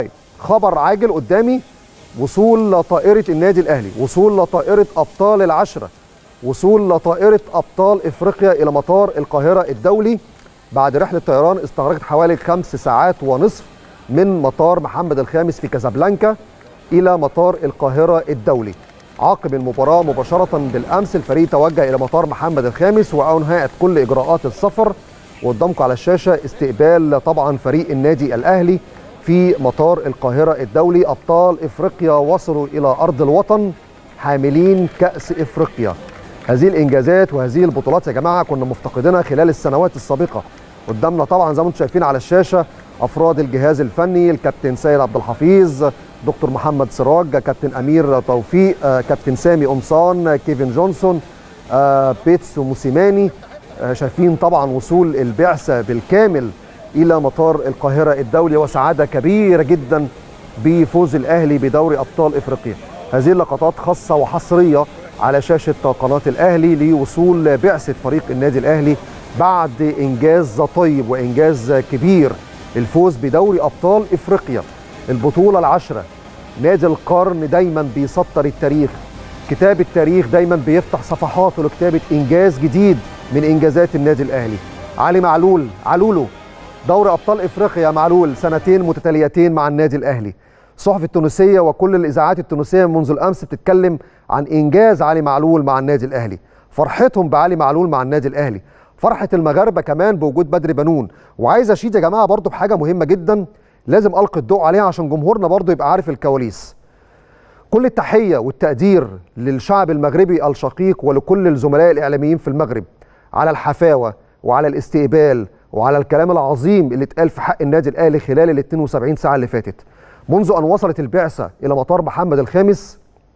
خبر عاجل قدامي وصول طائرة النادي الأهلي وصول طائرة أبطال العشرة وصول طائرة أبطال إفريقيا إلى مطار القاهرة الدولي بعد رحلة طيران استغرقت حوالي خمس ساعات ونصف من مطار محمد الخامس في كازابلانكا إلى مطار القاهرة الدولي عقب المباراة مباشرة بالأمس الفريق توجه إلى مطار محمد الخامس وأنهت كل إجراءات السفر وقدامكم على الشاشة استقبال طبعا فريق النادي الأهلي في مطار القاهرة الدولي أبطال إفريقيا وصلوا إلى أرض الوطن حاملين كأس إفريقيا هذه الإنجازات وهذه البطولات يا جماعة كنا مفتقدينها خلال السنوات السابقة قدامنا طبعا زي ما انتم شايفين على الشاشة أفراد الجهاز الفني الكابتن سيد عبد الحفيظ دكتور محمد سراج كابتن أمير توفيق كابتن سامي قمصان كيفن جونسون بيتس وموسيماني شايفين طبعا وصول البعثة بالكامل الى مطار القاهره الدولي وسعاده كبيره جدا بفوز الاهلي بدوري ابطال افريقيا. هذه اللقطات خاصه وحصريه على شاشه قناه الاهلي لوصول بعثه فريق النادي الاهلي بعد انجاز طيب وانجاز كبير الفوز بدوري ابطال افريقيا. البطوله العشره نادي القرن دايما بيسطر التاريخ. كتاب التاريخ دايما بيفتح صفحاته لكتابه انجاز جديد من انجازات النادي الاهلي. علي معلول علولو دوري ابطال افريقيا معلول سنتين متتاليتين مع النادي الاهلي الصحف التونسيه وكل الاذاعات التونسيه منذ الامس بتتكلم عن انجاز علي معلول مع النادي الاهلي فرحتهم بعلي معلول مع النادي الاهلي فرحه المغاربه كمان بوجود بدر بنون وعايز اشيد يا جماعه برضو بحاجه مهمه جدا لازم القي الضوء عليها عشان جمهورنا برضو يبقى عارف الكواليس كل التحيه والتقدير للشعب المغربي الشقيق ولكل الزملاء الاعلاميين في المغرب على الحفاوه وعلى الاستقبال وعلى الكلام العظيم اللي اتقال في حق النادي الاهلي خلال ال 72 ساعه اللي فاتت منذ ان وصلت البعثه الى مطار محمد الخامس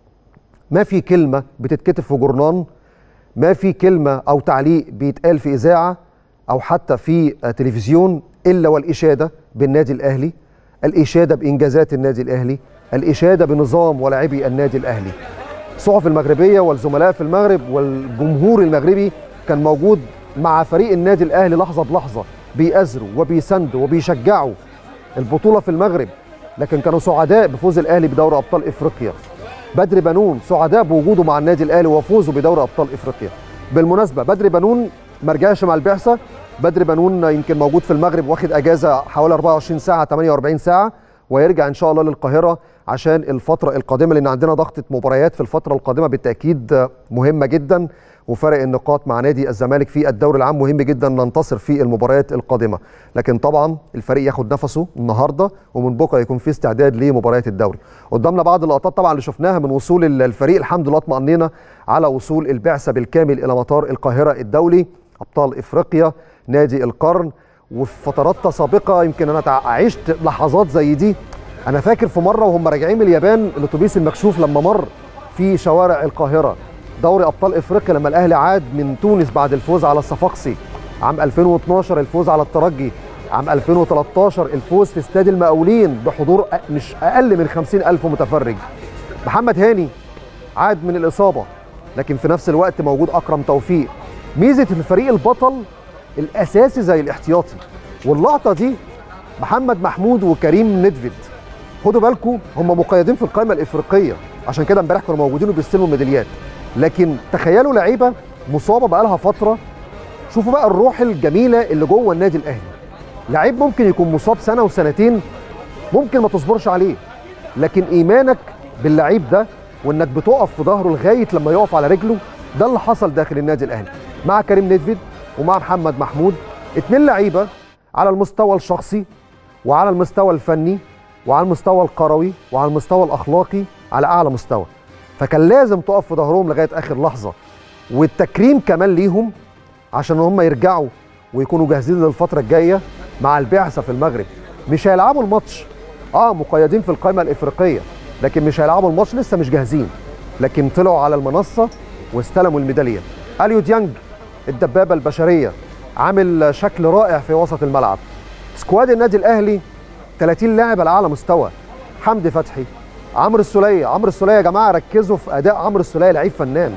ما في كلمه بتتكتب في جورنان ما في كلمه او تعليق بيتقال في اذاعه او حتى في تلفزيون الا والاشاده بالنادي الاهلي الاشاده بانجازات النادي الاهلي الاشاده بنظام ولاعبي النادي الاهلي الصحف المغربيه والزملاء في المغرب والجمهور المغربي كان موجود مع فريق النادي الاهلي لحظه بلحظه بيأزروا وبيساندوا وبيشجعوا البطوله في المغرب لكن كانوا سعداء بفوز الاهلي بدوري ابطال افريقيا بدر بنون سعداء بوجوده مع النادي الاهلي وفوزه بدوري ابطال افريقيا بالمناسبه بدر بنون ما رجعش مع البعثه بدر بنون يمكن موجود في المغرب واخد اجازه حوالي 24 ساعه 48 ساعه ويرجع ان شاء الله للقاهره عشان الفتره القادمه لان عندنا ضغطه مباريات في الفتره القادمه بالتاكيد مهمه جدا وفرق النقاط مع نادي الزمالك في الدوري العام مهم جدا ننتصر في المباريات القادمه لكن طبعا الفريق ياخد نفسه النهارده ومن بكره يكون في استعداد لمباريات الدوري قدامنا بعض اللقطات طبعا اللي شفناها من وصول الفريق الحمد لله اطمأنينا على وصول البعثه بالكامل الى مطار القاهره الدولي ابطال افريقيا نادي القرن وفي فترات سابقه يمكن انا عشت لحظات زي دي انا فاكر في مره وهم راجعين من اليابان الاتوبيس المكشوف لما مر في شوارع القاهره دوري ابطال افريقيا لما الاهلي عاد من تونس بعد الفوز على الصفاقسي عام 2012 الفوز على الترجي عام 2013 الفوز في استاد المقاولين بحضور مش اقل من 50 الف متفرج محمد هاني عاد من الاصابه لكن في نفس الوقت موجود اكرم توفيق ميزه الفريق البطل الاساسي زي الاحتياطي واللقطه دي محمد محمود وكريم ندفد خدوا بالكم هم مقيدين في القائمه الافريقيه عشان كده امبارح كانوا موجودين وبيستلموا الميداليات لكن تخيلوا لعيبه مصابه بقالها فتره شوفوا بقى الروح الجميله اللي جوه النادي الاهلي لعيب ممكن يكون مصاب سنه وسنتين ممكن ما تصبرش عليه لكن ايمانك باللعيب ده وانك بتقف في ظهره لغايه لما يقف على رجله ده اللي حصل داخل النادي الاهلي مع كريم ندفد ومع محمد محمود اتنين لعيبه على المستوى الشخصي وعلى المستوى الفني وعلى المستوى الكروي وعلى المستوى الاخلاقي على اعلى مستوى فكان لازم تقف في ظهرهم لغايه اخر لحظه والتكريم كمان ليهم عشان هم يرجعوا ويكونوا جاهزين للفتره الجايه مع البعثه في المغرب مش هيلعبوا الماتش اه مقيدين في القائمه الافريقيه لكن مش هيلعبوا الماتش لسه مش جاهزين لكن طلعوا على المنصه واستلموا الميداليه اليو ديانج الدبابه البشريه عامل شكل رائع في وسط الملعب سكواد النادي الاهلي 30 لاعب على اعلى مستوى حمدي فتحي عمرو السوليه عمرو السوليه يا جماعه ركزوا في اداء عمرو السوليه لعيب فنان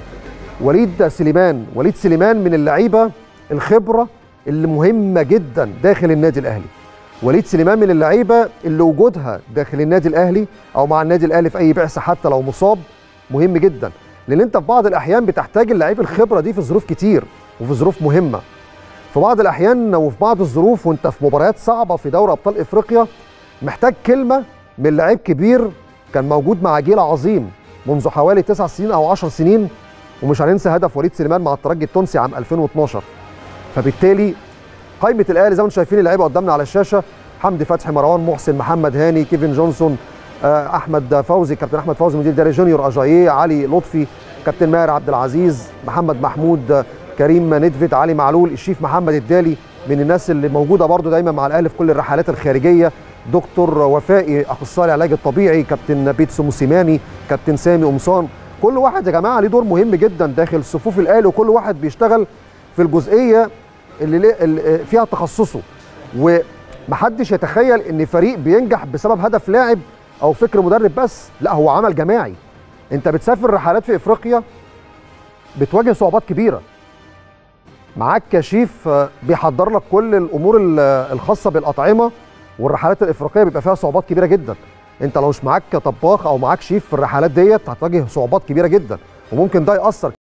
وليد سليمان وليد سليمان من اللعيبه الخبره اللي مهمه جدا داخل النادي الاهلي وليد سليمان من اللعيبه اللي وجودها داخل النادي الاهلي او مع النادي الاهلي في اي بعثه حتى لو مصاب مهم جدا لان انت في بعض الاحيان بتحتاج اللعيب الخبره دي في ظروف كتير وفي ظروف مهمه في بعض الاحيان وفي بعض الظروف وانت في مباريات صعبه في دوري ابطال افريقيا محتاج كلمه من لعيب كبير كان موجود مع جيل عظيم منذ حوالي تسع سنين او 10 سنين ومش هننسى هدف وليد سليمان مع الترجي التونسي عام 2012 فبالتالي قائمه الاهلي زي ما انتم شايفين اللعيبه قدامنا على الشاشه حمدي فتحي مروان محسن محمد هاني كيفن جونسون احمد فوزي كابتن احمد فوزي مدير داري جونيور اجاييه علي لطفي كابتن ماهر عبد العزيز محمد محمود كريم ندفت علي معلول الشيف محمد الدالي من الناس اللي موجوده برضو دايما مع الاهلي في كل الرحلات الخارجيه دكتور وفائي اخصائي العلاج الطبيعي كابتن بيتسو موسيماني كابتن سامي قمصان كل واحد يا جماعه ليه دور مهم جدا داخل صفوف الاهلي وكل واحد بيشتغل في الجزئيه اللي, اللي فيها تخصصه ومحدش يتخيل ان فريق بينجح بسبب هدف لاعب او فكر مدرب بس لا هو عمل جماعي انت بتسافر رحلات في افريقيا بتواجه صعوبات كبيره معاك كشيف بيحضر لك كل الامور الخاصه بالاطعمه والرحلات الافريقيه بيبقى فيها صعوبات كبيره جدا انت لو مش معاك طباخ او معاك شيف في الرحلات ديت هتواجه صعوبات كبيره جدا وممكن ده ياثر